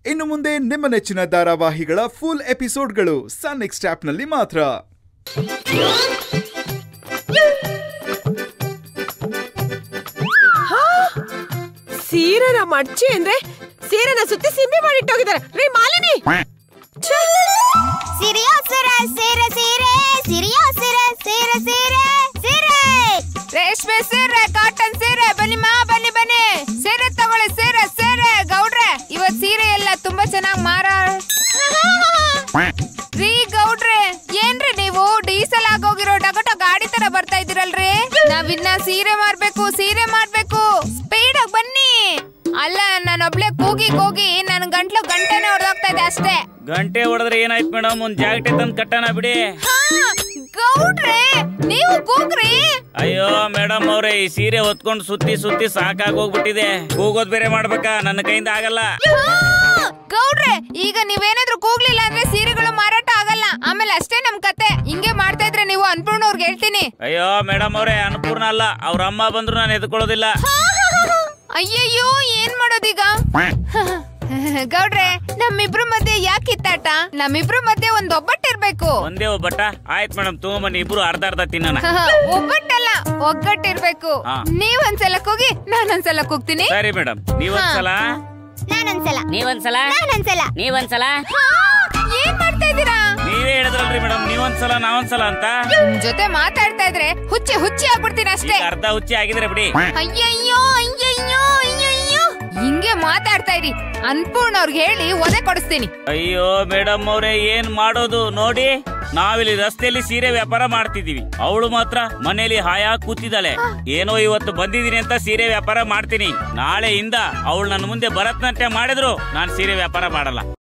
ಇನ್ನು ಮುಂದೆ ನಿಮ್ಮ ನೆಚ್ಚಿನ ಧಾರಾವಾಹಿಗಳ ಫುಲ್ ಎಪಿಸೋಡ್ಗಳು ಸನ್ ನೆಕ್ಸ್ಟ್ ಆಪ್ನಲ್ಲಿ ಮಾತ್ರ ಸೀರೆನ ಮಡ್ಚಿ ಅಂದ್ರೆ ಸೀರೆನ ಸುತ್ತಿ ಸಿಂಬಿ ಮಾಡಿಟ್ಟೋಗಿದ್ದಾರೆ ರೀ ಮಾಲಿನಿ ಛೆ! ಸಿರಿಯೋ ಸಿರೆ ಸೀರೆ ಸೀರೆ ಸಿರಿಯೋ ಸಿರೆ ಸೀರೆ ಸೀರೆ ಸೀರೆ ರೇಷ್ಮೆ ಸೀರೆ ಕಾಟನ್ ಸೀರೆ ಬನ್ನಿ ಮಾ ಬನ್ನಿ ಬನ್ನಿ ಸೀರೆ ತಗೊಳ್ಳಿ ಸೀರೆ ಸೀರೆ ಗೌಡ್ರೆ ಇವತ್ ಸೀರೆ ಎಲ್ಲ ತುಂಬಾ ಚೆನ್ನಾಗಿ ಮಾರ ರೀ ಗೌಡ್ರೆ ಏನ್ರಿ ನೀವು ಡೀಸೆಲ್ ಆಗೋಗಿರೋ ಡಗಟೋ ಗಾಡಿ ತರ ಬರ್ತಾ ಇದೀರಲ್ರಿ ನಾವಿನ್ನ ಸೀರೆ ಮಾರ್ಬೇಕು ಸೀರೆ ಮಾಡ್ಬೇಕು ಸ್ಪೀಡ್ ಆಗಿ ಬನ್ನಿ ಅಲ್ಲ ನಾನೊಬ್ಳೆ ಕೂಗಿ ಕೂಗಿ ನನ್ ಗಂಟ್ಲು ಗಂಟೆನೆ ಹೊಡೆದೋಗ್ತಾ ಇದೆ ಅಷ್ಟೇ ಗಂಟೆ ಹೊಡೆದ್ರೆ ಏನಾಯ್ತು ಮೇಡಮ್ ಒಂದ್ ಜಾಕೆಟ್ ತಂದ್ ಕಟ್ಟಣ ಬಿಡಿ ಹಾ, ಗೌಡ್ರೆ ನೀವು ಕೂಗ್ರಿ ಅಯ್ಯೋ ಮೇಡಮ್ ಅವ್ರೆ ಈ ಸೀರೆ ಹೊತ್ಕೊಂಡು ಸುತ್ತಿ ಸುತ್ತಿ ಸಾಕಾಗಿ ಹೋಗ್ಬಿಟ್ಟಿದೆ ಕೂಗೋದ್ ಬೇರೆ ಮಾಡ್ಬೇಕಾ ನನ್ನ ಕೈಯಿಂದ ಆಗಲ್ಲ ಹಾ, ಗೌಡ್ರೆ ಈಗ ನೀವೇನಾದ್ರೂ ಕೂಗ್ಲಿಲ್ಲ ಅಂದ್ರೆ ಸೀರೆಗಳು ಮಾರಾಟ ಆಗಲ್ಲ ಆಮೇಲೆ ಅಷ್ಟೇ ನಮ್ ಕತೆ ಹಿಂಗೆ ಮಾಡ್ತಾ ಇದ್ರೆ ನೀವು ಅನ್ಪೂರ್ಣ ಅವ್ರಿಗೆ ಹೇಳ್ತೀನಿ ಅಯ್ಯೋ ಮೇಡಮ್ ಅವ್ರೆ ಅನ್ಪೂರ್ಣ ಅಲ್ಲ ಅವ್ರ ಅಮ್ಮ ಬಂದ್ರು ನಾನು ಎದ್ಕೊಳ್ಳೋದಿಲ್ಲ ಅಯ್ಯಯ್ಯೋ ಏನ್ ಮಾಡೋದೀಗ ಗೌಡ್ರೆ ನಮ್ಮಿಬ್ರು ಮಧ್ಯೆ ಯಾಕೆ ಕಿತ್ತಾಟ ನಮ್ಮಿಬ್ರು ಮಧ್ಯೆ ಒಂದ್ ಒಬ್ಬಟ್ಟಿರ್ಬೇಕು ಒಂದೇ ಒಬ್ಬಟ್ಟ ಆಯ್ತು ಮೇಡಮ್ ತಗೊಂಬನ್ನಿ ಇಬ್ರು ಅರ್ಧ ಅರ್ಧ ತಿನ್ನೋಣ ಒಬ್ಬಟ್ಟಲ್ಲ ಒಗ್ಗಟ್ಟಿರ್ಬೇಕು ಹಾ. ನೀವ್ ಒಂದ್ಸಲ ಕೂಗಿ ನಾನೊಂದ್ಸಲ ಕೂಗ್ತೀನಿ ಸರಿ ಮೇಡಮ್ ನೀವೊಂದ್ಸಲ ನಾನೊಂದ್ಸಲ ನೀವೊಂದ್ಸಲ ನಾನೊಂದ್ಸಲ ನೀವೊಂದ್ಸಲ ಹಾ, ಏನ್ ಮಾಡ್ತಾ ಇದ್ದೀರಾ ನೀವೇ ಹೇಳಿದ್ರಲ್ರಿ ಮೇಡಮ್ ನೀವೊಂದ್ಸಲ ನಾವೊಂದ್ಸಲ ಅಂತ ನಿಮ್ ಜೊತೆ ಮಾತಾಡ್ತಾ ಇದ್ರೆ ಹುಚ್ಚಿ ಹುಚ್ಚಿ ಆಗ್ಬಿಡ್ತೀನಿ ಅಷ್ಟೇ ಈಗ ಅರ್ಧ ಹುಚ್ಚಿ ಆಗಿದ್ರೆ ಬಿಡಿ ಅಯ್ಯಯ್ಯೋ ಅಯ್ಯಯ್ಯೋ ಅಯ್ಯಯ್ಯೋ ಹಿಂಗೆ ಮಾತಾಡ್ತಾ ಇರಿ ಅನ್ಪೂರ್ಣ ಅವ್ರಿಗೆ ಹೇಳಿ ಒದೆ ಕೊಡಿಸ್ತೀನಿ ಅಯ್ಯೋ ಮೇಡಮ್ ಅವ್ರೆ ಏನ್ ಮಾಡೋದು ನೋಡಿ ನಾವಿಲ್ಲಿ ರಸ್ತೆಯಲ್ಲಿ ಸೀರೆ ವ್ಯಾಪಾರ ಮಾಡ್ತಿದೀವಿ ಅವಳು ಮಾತ್ರ ಮನೇಲಿ ಹಾಯಾಗಿ ಕೂತಿದ್ದಾಳೆ ಏನೋ ಇವತ್ತು ಬಂದಿದ್ದೀನಿ ಅಂತ ಸೀರೆ ವ್ಯಾಪಾರ ಮಾಡ್ತೀನಿ ನಾಳೆಯಿಂದ ಅವಳು ನನ್ನ ಮುಂದೆ ಭರತನಾಟ್ಯ ಮಾಡಿದ್ರು ನಾನು ಸೀರೆ ವ್ಯಾಪಾರ ಮಾಡಲ್ಲ